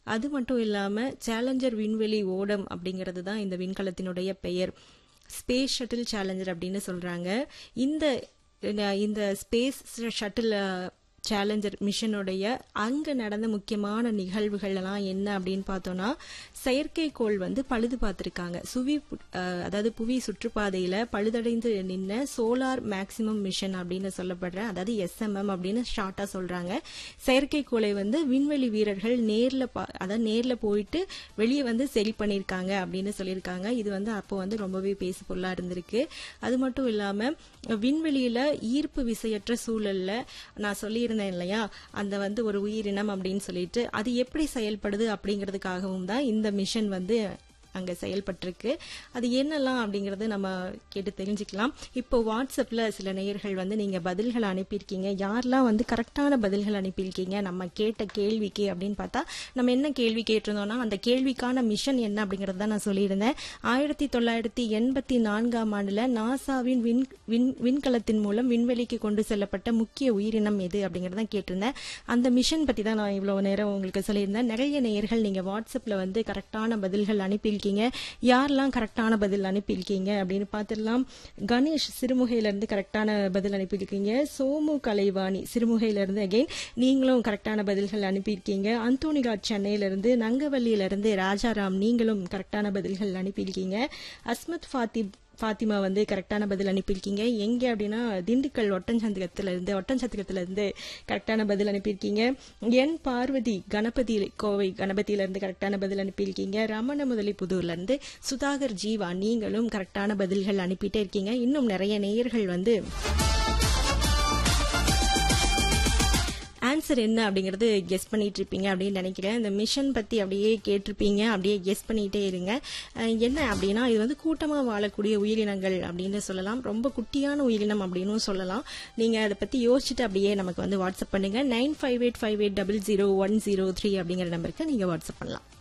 அது மட்டும் இல்லாமல் சேலஞ்சர் விண்வெளி ஓடம் அப்படிங்கிறது தான் இந்த விண்கலத்தினுடைய பெயர் ஸ்பேஸ் ஷட்டில் சேலஞ்சர் அப்படின்னு சொல்கிறாங்க இந்த இந்த ஸ்பேஸ் ஷட்டில் சேலஞ்சர் மிஷனுடைய அங்கே நடந்த முக்கியமான நிகழ்வுகள் எல்லாம் என்ன அப்படின்னு பார்த்தோம்னா செயற்கைக்கோள் வந்து பழுது பார்த்துருக்காங்க சுவி அதாவது புவி சுற்றுப்பாதையில் பழுதடைந்து நின்ன சோலார் மேக்சிமம் மிஷன் அப்படின்னு சொல்லப்படுற அதாவது எஸ்எம்எம் அப்படின்னு ஷார்ட்டாக சொல்கிறாங்க செயற்கைக்கோளை வந்து விண்வெளி வீரர்கள் நேரில் பா அதாவது நேரில் போயிட்டு வெளியே வந்து சரி பண்ணியிருக்காங்க அப்படின்னு சொல்லியிருக்காங்க இது வந்து அப்போ வந்து ரொம்பவே பேசு பொருளாக இருந்திருக்கு அது மட்டும் இல்லாமல் விண்வெளியில் ஈர்ப்பு விசையற்ற சூழலில் நான் சொல்லி இருந்தேன் இல்லையா அந்த வந்து ஒரு உயிரினம் அப்படின்னு சொல்லிட்டு அது எப்படி செயல்படுது அப்படிங்கிறதுக்காகவும் தான் இந்த மிஷன் வந்து அங்கே செயல்பட்டிருக்கு அது என்னெல்லாம் அப்படிங்கறது நம்ம கேட்டு தெரிஞ்சுக்கலாம் இப்போ வாட்ஸ்அப்பில் சில நேயர்கள் வந்து நீங்கள் பதில்கள் அனுப்பியிருக்கீங்க யாரெல்லாம் வந்து கரெக்டான பதில்கள் அனுப்பியிருக்கீங்க நம்ம கேட்ட கேள்விக்கு அப்படின்னு பார்த்தா நம்ம என்ன கேள்வி கேட்டிருந்தோம்னா அந்த கேள்விக்கான மிஷன் என்ன அப்படிங்கறத தான் நான் சொல்லியிருந்தேன் ஆயிரத்தி தொள்ளாயிரத்தி எண்பத்தி நான்காம் ஆண்டில் நாசாவின் விண் விண் விண்கலத்தின் மூலம் விண்வெளிக்கு கொண்டு செல்லப்பட்ட முக்கிய உயிரினம் எது அப்படிங்கறத கேட்டிருந்தேன் அந்த மிஷன் பற்றி தான் நான் இவ்வளோ நேரம் உங்களுக்கு சொல்லியிருந்தேன் நிறைய நேயர்கள் நீங்கள் வாட்ஸ்அப்பில் வந்து கரெக்டான பதில்கள் அனுப்பி அனுப்பியிருக்கீங்க யாரெல்லாம் கரெக்டான பதில் அனுப்பியிருக்கீங்க அப்படின்னு பார்த்துடலாம் கணேஷ் சிறுமுகையிலேருந்து கரெக்டான பதில் அனுப்பியிருக்கீங்க சோமு கலைவாணி சிறுமுகையிலேருந்து அகெயின் நீங்களும் கரெக்டான பதில்கள் அனுப்பியிருக்கீங்க அந்தோனிகாட் சென்னையிலேருந்து நங்கவல்லியிலேருந்து ராஜாராம் நீங்களும் கரெக்டான பதில்கள் அனுப்பியிருக்கீங்க அஸ்மத் ஃபாத்தி ஃபாத்திமா வந்து கரெக்டான பதில் அனுப்பியிருக்கீங்க எங்கே அப்படின்னா திண்டுக்கல் ஒட்டஞ்சத்திரத்துல இருந்து ஒட்டஞ்சத்திரத்துல இருந்து கரெக்டான பதில் அனுப்பியிருக்கீங்க என் பார்வதி கணபதி கோவை கணபதியில இருந்து கரெக்டான பதில் அனுப்பியிருக்கீங்க ரமண முதலி புதூர்ல இருந்து சுதாகர் ஜீவா நீங்களும் கரெக்டான பதில்கள் அனுப்பிட்டே இருக்கீங்க இன்னும் நிறைய நேயர்கள் வந்து ஆன்சர் என்ன அப்படிங்கறது கெஸ் பண்ணிட்டு இருப்பீங்க அப்படின்னு நினைக்கிறேன் இந்த மிஷன் பத்தி அப்படியே கேட்டிருப்பீங்க அப்படியே கெஸ் பண்ணிட்டே இருங்க என்ன அப்படின்னா இது வந்து கூட்டமாக வாழக்கூடிய உயிரினங்கள் அப்படின்னு சொல்லலாம் ரொம்ப குட்டியான உயிரினம் அப்படின்னு சொல்லலாம் நீங்க அதை பத்தி யோசிச்சுட்டு அப்படியே நமக்கு வந்து வாட்ஸ்அப் பண்ணுங்க nine five eight five eight double zero one zero three அப்படிங்கிற நம்பருக்கு நீங்க வாட்ஸ்அப் பண்ணலாம்